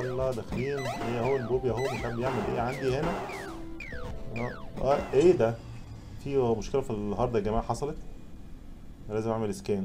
يلا داخلين ايه اهو البوبي اهو مش عارف بيعمل ايه عندي هنا اه اه ايه ده في مشكله في الهارد يا جماعه حصلت لازم اعمل سكان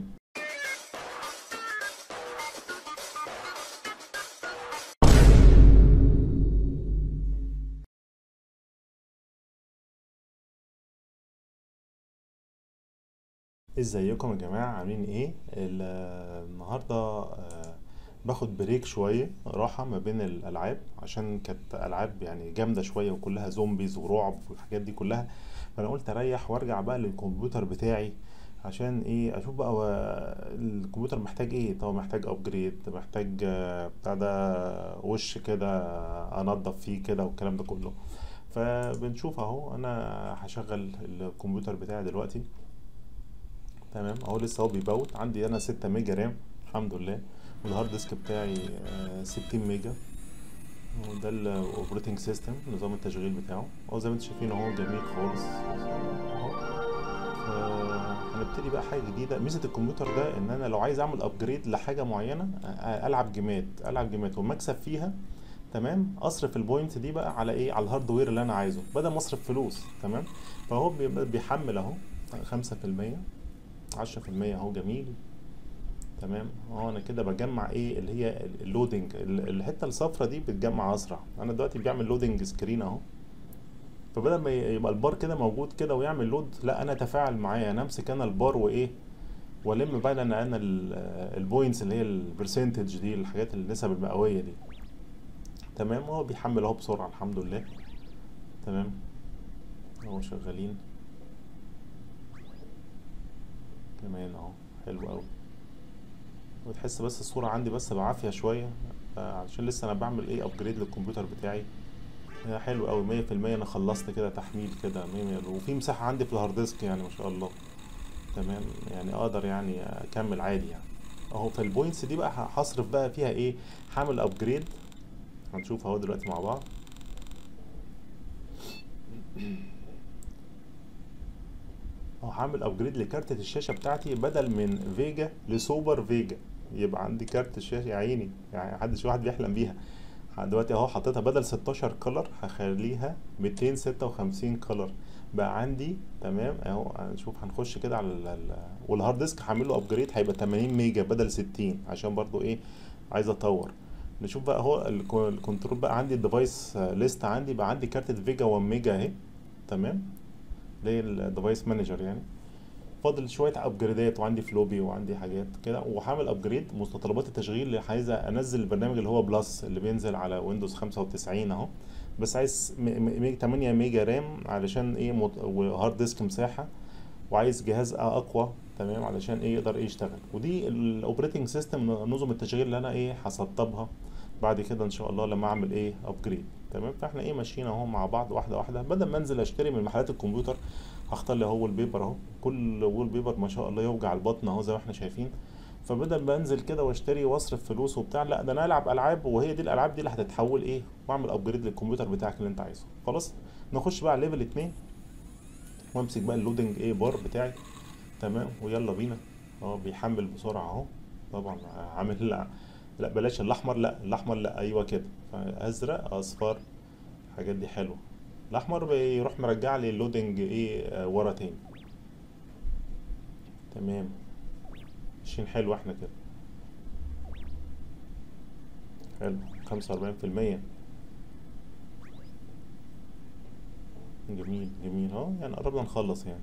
ازيكم يا جماعة عاملين ايه ال- النهاردة آه، باخد بريك شوية راحة ما بين الألعاب عشان كانت ألعاب يعني جامدة شوية وكلها زومبيز ورعب والحاجات دي كلها فأنا قلت أريح وأرجع بقى للكمبيوتر بتاعي عشان ايه اشوف بقى هو الكمبيوتر محتاج ايه طبعا محتاج ابجريد محتاج آه، بتاع ده وش كده انضف فيه كده والكلام ده كله فبنشوف اهو انا هشغل الكمبيوتر بتاعي دلوقتي تمام اهو لسه هو بيبوت عندي انا 6 ميجا رام الحمد لله والهارد ديسك بتاعي آه، 60 ميجا وده الاوبريتنج سيستم نظام التشغيل بتاعه اهو زي ما انتم شايفين اهو جميل خالص اهو ف- هنبتدي بقى حاجه جديده ميزه الكمبيوتر ده ان انا لو عايز اعمل ابجريد لحاجه معينه آه، العب جيمات العب جيمات والمكسب فيها تمام اصرف البوينت دي بقى على ايه على الهاردوير اللي انا عايزه بدل ما اصرف فلوس تمام فهو بي- بيحمل اهو 5% 10% اهو جميل تمام اهو انا كده بجمع ايه اللي هي اللودنج الحته الصفرا دي بتجمع اسرع انا دلوقتي بيعمل لودنج سكرين اهو فبدل ما يبقى البار كده موجود كده ويعمل لود لا انا اتفاعل معاه انا امسك انا البار وايه والم بقى انا انا البوينتس اللي هي البرسنتج دي الحاجات النسب المئويه دي تمام هو بيحمل اهو بسرعه الحمد لله تمام اهو شغالين كمان اهو حلو قوي وتحس بس الصورة عندي بس بعافية شوية آه، علشان لسه انا بعمل ايه ابجريد للكمبيوتر بتاعي آه، حلو قوي مية في المية انا خلصت كده تحميل كده مية مية وفي مساحة عندي في الهارد ديسك يعني ما شاء الله تمام يعني اقدر يعني اكمل عادي يعني اهو في البوينتس دي بقى ه- هصرف بقى فيها ايه هعمل ابجريد هنشوف اهو دلوقتي مع بعض اه هعمل ابجريد لكارتة الشاشة بتاعتي بدل من فيجا لسوبر فيجا يبقى عندي كارت الشاشة يا عيني يعني محدش واحد بيحلم بيها دلوقتي اهو حطيتها بدل 16 كلر هخليها 256 كلر بقى عندي تمام اهو نشوف هنخش كده على ال- ال- والهارد ديسك هعمل له ابجريد هيبقى 80 ميجا بدل 60 عشان برضو ايه عايز اطور نشوف بقى اهو الكو- الكنترول بقى عندي الديفايس ليست عندي بقى عندي كارتة فيجا 1 ميجا اهي تمام اللي هي الديفايس مانجر يعني فاضل شويه ابجريدات وعندي فلوبي وعندي حاجات كده وهعمل ابجريد متطلبات التشغيل اللي عايز انزل البرنامج اللي هو بلس اللي بينزل على ويندوز 95 اهو بس عايز م- م- 8 ميجا رام علشان ايه مت- وهارد ديسك مساحه وعايز جهاز اقوى تمام علشان ايه يقدر ايه يشتغل ودي الاوبريتنج سيستم نظم التشغيل اللي انا ايه هسطبها بعد كده ان شاء الله لما اعمل ايه ابجريد تمام فاحنا ايه ماشيين اهو مع بعض واحده واحده بدل ما انزل اشتري من محلات الكمبيوتر هختار لي هو البيبر اهو كل وول بيبر ما شاء الله يوجع البطن اهو زي ما احنا شايفين فبدل ما انزل كده واشتري واصرف فلوس وبتاع لا ده انا العب العاب وهي دي الالعاب دي اللي هتتحول ايه واعمل ابجريد للكمبيوتر بتاعك اللي انت عايزه خلاص نخش بقى على ليفل 2 وامسك بقى اللودنج ايه بار بتاعي تمام ويلا بينا اه بيحمل بسرعه اهو طبعا عامل لا لا بلاش الاحمر لا الاحمر لا ايوه كده ازرق اصفر الحاجات دي حلوه الاحمر بيروح مرجع لي اللودنج ايه آه، ورا تاني تمام ماشيين حلو احنا كده حلو خمسة وأربعين في المية جميل جميل اهو يعني قربنا نخلص يعني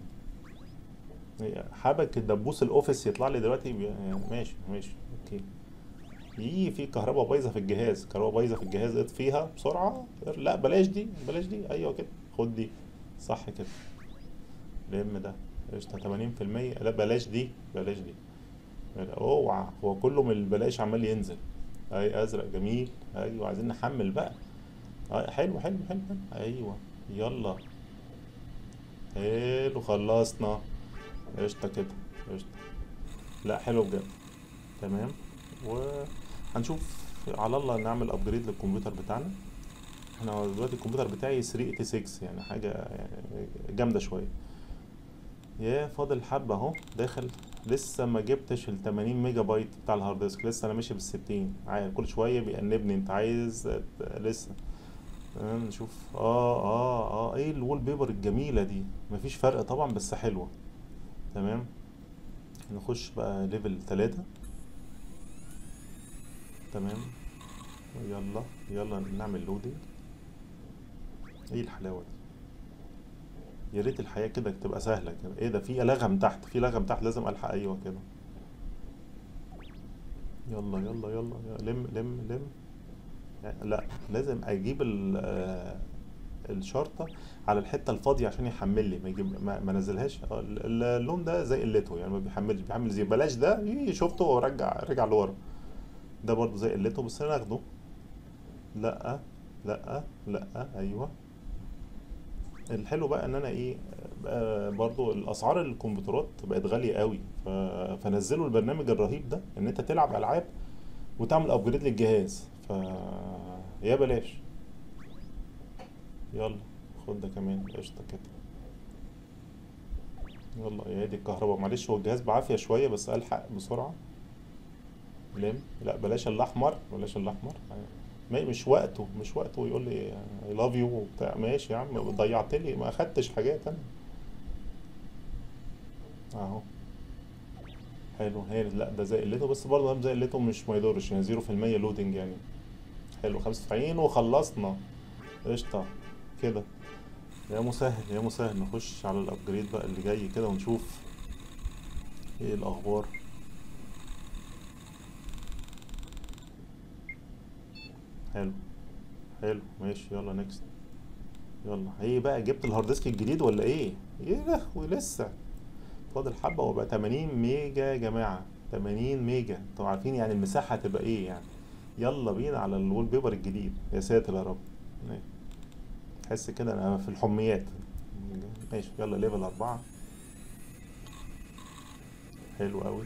حابك الدبوس الاوفيس يطلع لي دلوقتي بي- يعني ماشي ماشي اوكي يجي في كهرباء بايظه في الجهاز كهرباء بايظه في الجهاز اطفيها بسرعه لا بلاش دي بلاش دي ايوه كده خد دي صح كده لم ده قشطه 80% لا بلاش دي بلاش دي اوعى هو كله من البلاش عمال ينزل اي ازرق جميل ايوه عايزين نحمل بقى آه، حلو حلو حلو حلو ايوه يلا حلو خلصنا قشطه كده قشطه لا حلو بجد تمام وهنشوف على الله نعمل ابجريد للكمبيوتر بتاعنا احنا دلوقتي الكمبيوتر بتاعي 386 يعني حاجه يعني جامده شويه يا فاضل حبة اهو داخل لسه ما جبتش ال 80 ميجا بايت بتاع الهارد ديسك لسه انا ماشي بال 60 عارف كل شوية بيأنبني انت عايز ت- لسه تمام نشوف اه اه اه ايه الوول بيبر الجميلة دي مفيش فرق طبعا بس حلوة تمام نخش بقى ليفل 3 تمام يلا يلا نعمل لودنج ايه الحلاوة دي يا ريت الحياة كده تبقى سهلة كده ايه ده في لغم تحت في لغم تحت لازم الحق ايوه كده يلا يلا يلا يلا، لم لم لم لا لازم اجيب ال- آه، الشرطة على الحتة الفاضية عشان يحمل لي ما يجيب ما, ما نزلهاش آه، ال- اللون ده زي قلته يعني ما بيحملش بيحمل زي بلاش ده إيه، شفته ورجع رجع لورا ده برضو زي قلته بس انا اخده لا لا لا ايوه الحلو بقى ان انا ايه بقى برضو الاسعار الكمبيوترات بقت غاليه قوي ف... فنزلوا البرنامج الرهيب ده ان انت تلعب العاب وتعمل ابجريد للجهاز ف يا بلاش يلا خد ده كمان قشطه كده يلا يا دي الكهرباء معلش هو الجهاز بعافيه شويه بس الحق بسرعه لم لا بلاش الاحمر بلاش الاحمر ما مش وقته مش وقته يقول لي اي لاف يو وبتاع ماشي يا عم ضيعت لي ما اخدتش حاجات انا اهو حلو هي لا ده زي قلته بس برضه زي قلته مش ما يضرش يعني 0% لودنج يعني حلو 95 وخلصنا قشطه كده يا مسهل يا مسهل نخش على الابجريد بقى اللي جاي كده ونشوف ايه الاخبار حلو حلو ماشي يلا نكست يلا ايه بقى جبت الهارد ديسك الجديد ولا ايه ايه ده ولسه فاضل حبه وبقى 80 ميجا يا جماعه 80 ميجا انتوا عارفين يعني المساحه هتبقى ايه يعني يلا بينا على الوول بيبر الجديد يا ساتر يا رب تحس كده انا في الحميات ماشي يلا ليفل أربعة حلو قوي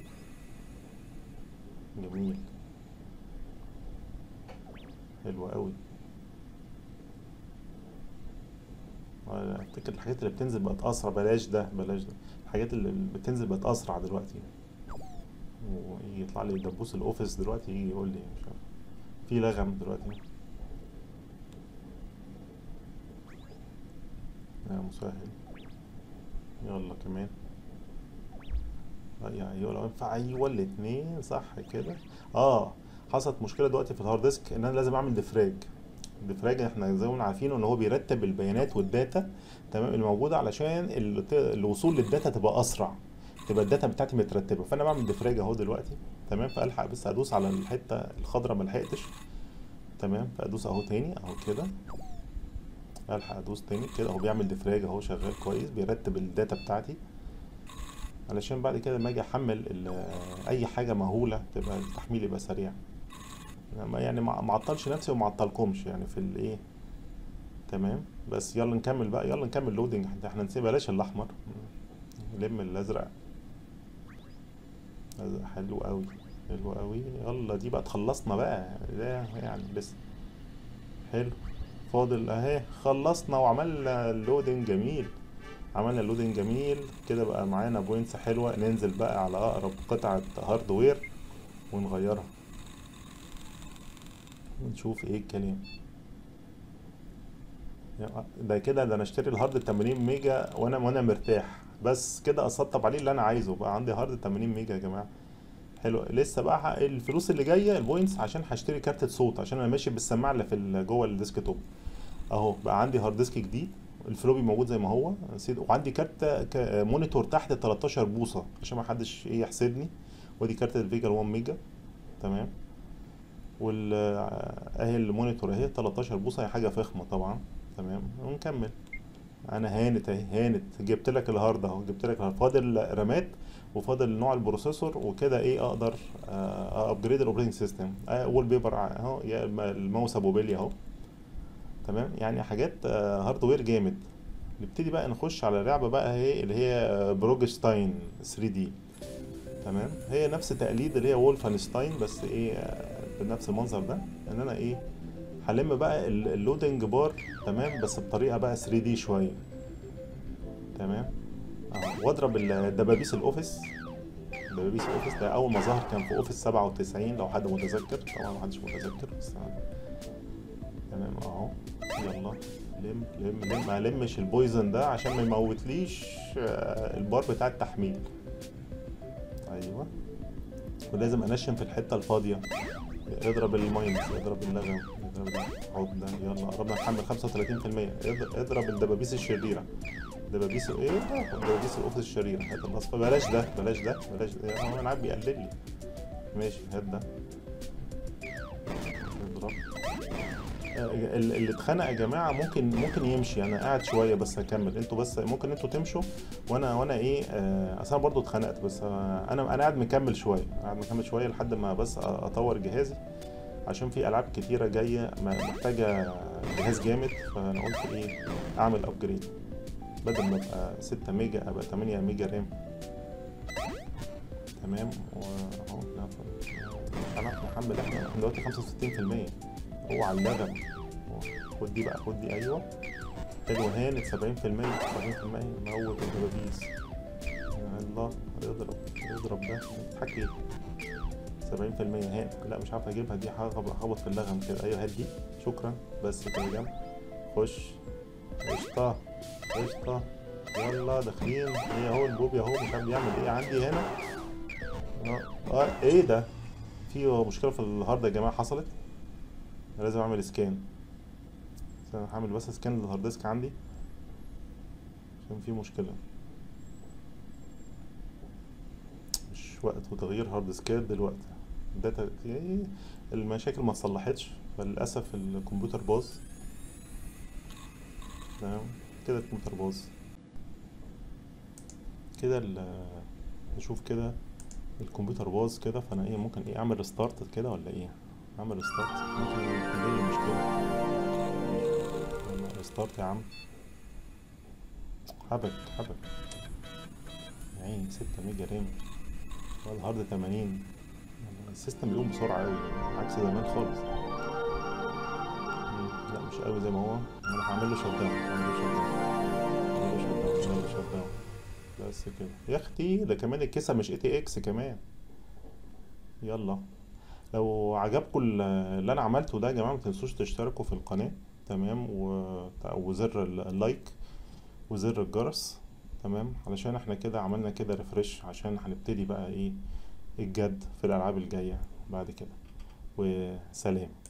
جميل حلو قوي افتكر الحاجات اللي بتنزل بقت اسرع بلاش ده بلاش ده الحاجات اللي بتنزل بقت اسرع دلوقتي ويجي يطلع لي دبوس الاوفيس دلوقتي يجي يقول لي مش عارف في لغم دلوقتي يا مسهل يلا كمان يعني لو ينفع ايوه الاتنين صح كده اه حصلت مشكله دلوقتي في الهارد ديسك ان انا لازم اعمل ديفراج الديفراج احنا زي ما عارفينه ان هو بيرتب البيانات والداتا تمام الموجوده علشان ال- الوصول للداتا تبقى اسرع تبقى الداتا بتاعتي مترتبه فانا بعمل ديفراج اهو دلوقتي تمام فالحق بس ادوس على الحته الخضراء ما لحقتش تمام فادوس اهو تاني اهو كده الحق ادوس تاني كده اهو بيعمل ديفراج اهو شغال كويس بيرتب الداتا بتاعتي علشان بعد كده لما اجي احمل ال- اي حاجه مهوله تبقى التحميل يبقى سريع ما- يعني ما ما اعطلش نفسي وما اعطلكمش يعني في الايه تمام بس يلا نكمل بقى يلا نكمل لودنج احنا نسيب بلاش الاحمر نلم الازرق أزرق حلو قوي حلو قوي يلا دي بقى تخلصنا بقى ده يعني لسه حلو فاضل اهي خلصنا وعملنا اللودنج جميل عملنا اللودنج جميل كده بقى معانا بوينتس حلوة ننزل بقى على اقرب قطعة هاردوير ونغيرها ونشوف ايه الكلام ده كده ده انا اشتري الهارد 80 ميجا وانا وانا مرتاح بس كده اسطب عليه اللي انا عايزه بقى عندي هارد 80 ميجا يا جماعه حلو لسه بقى ح- الفلوس اللي جايه البوينتس عشان هشتري كارت صوت عشان انا ماشي بالسماعه اللي في ال- جوه الديسك توب اهو بقى عندي هارد ديسك جديد الفلوبي موجود زي ما هو نسيت وعندي كارت ك- مونيتور تحت 13 بوصه عشان ما حدش ايه يحسدني ودي كارت الفيجا 1 ميجا تمام وال اهي المونيتور اهي 13 بوصه هي حاجه فخمه طبعا تمام ونكمل انا هانت اهي هانت جبت لك الهارد اهو جبت لك الهارد فاضل رامات وفاضل نوع البروسيسور وكده ايه اقدر ابجريد الاوبريتنج سيستم وول بيبر اهو يا إما الماوس ابو بيلي اهو تمام يعني حاجات هاردوير جامد نبتدي بقى نخش على لعبه بقى هي اللي هي بروجشتاين 3 دي تمام هي نفس تقليد اللي هي وولفنشتاين بس ايه آه، بنفس المنظر ده ان انا ايه هلم بقى ال- اللودنج بار تمام بس بطريقه بقى 3 دي شويه تمام اه واضرب الدبابيس الاوفيس دبابيس اوفيس ده اول ما ظهر كان في اوفيس 97 لو حد متذكر طبعا ما حدش متذكر بس تمام اهو يلا لم لم لم ما لمش البويزن ده عشان ما يموتليش آه، البار بتاع التحميل ايوه ولازم انشن في الحته الفاضيه اضرب الماينس اضرب اللغم اضرب ده حط ده يلا قربنا نحمل 35% اضرب- اضرب الدبابيس الشريره دبابيس ايه دبابيس الاوفيس الشريره هات الاصفر بلاش ده بلاش ده بلاش ده هو انا عاد بيقلل لي ماشي هات ده اضرب آه، ال- اللي اتخنق يا جماعه ممكن ممكن يمشي انا قاعد شويه بس هكمل انتوا بس ممكن انتوا تمشوا وانا وانا ايه آه، اصل انا برضه اتخنقت بس آه، انا انا قاعد مكمل شويه قاعد مكمل شويه لحد ما بس اطور جهازي عشان في العاب كتيره جايه م- محتاجه جهاز جامد فانا قلت ايه اعمل ابجريد بدل ما ابقى 6 ميجا ابقى 8 ميجا رام تمام واهو نف- انا محمل احنا احنا دلوقتي 65% هو على اللغم خد دي بقى خد دي ايوه حلو هانت 70% 70% موت الدبابيس الله اضرب اضرب ده اضحك ليه 70% هان لا مش عارف اجيبها دي هخبط هخبط في اللغم كده ايوه هات دي شكرا بس كده جنب خش قشطة قشطة يلا داخلين ايه اهو البوبي اهو مش عارف بيعمل ايه عندي هنا اه اه ايه ده في مشكلة في الهارد يا جماعة حصلت لازم اعمل سكان استنى هعمل بس سكان للهارد ديسك عندي عشان في مشكلة مش وقت وتغيير هارد ديسكات دلوقتي الداتا ايه المشاكل ما اتصلحتش فللأسف الكمبيوتر باظ تمام كده الكمبيوتر باظ كده ال- نشوف كده الكمبيوتر باظ كده فانا ايه ممكن ايه اعمل ريستارت كده ولا ايه اعمل ريستارت ممكن يحل لي المشكله ريستارت يا عم حبك حبك يا عيني 6 ميجا رام والهارد 80 السيستم بيقوم بسرعه قوي عكس زمان خالص مم، لا مش قوي زي ما هو انا هعمل له شت داون هعمل له شت داون هعمل له شت داون هعمل له شت داون بس كده يا اختي ده كمان الكيسه مش اي تي اكس كمان يلا لو عجبكم ال- اللي انا عملته ده يا جماعه ما تنسوش تشتركوا في القناه تمام و... وزر ال- اللايك وزر الجرس تمام علشان احنا كده عملنا كده ريفرش عشان هنبتدي بقى ايه الجد في الالعاب الجايه بعد كده وسلام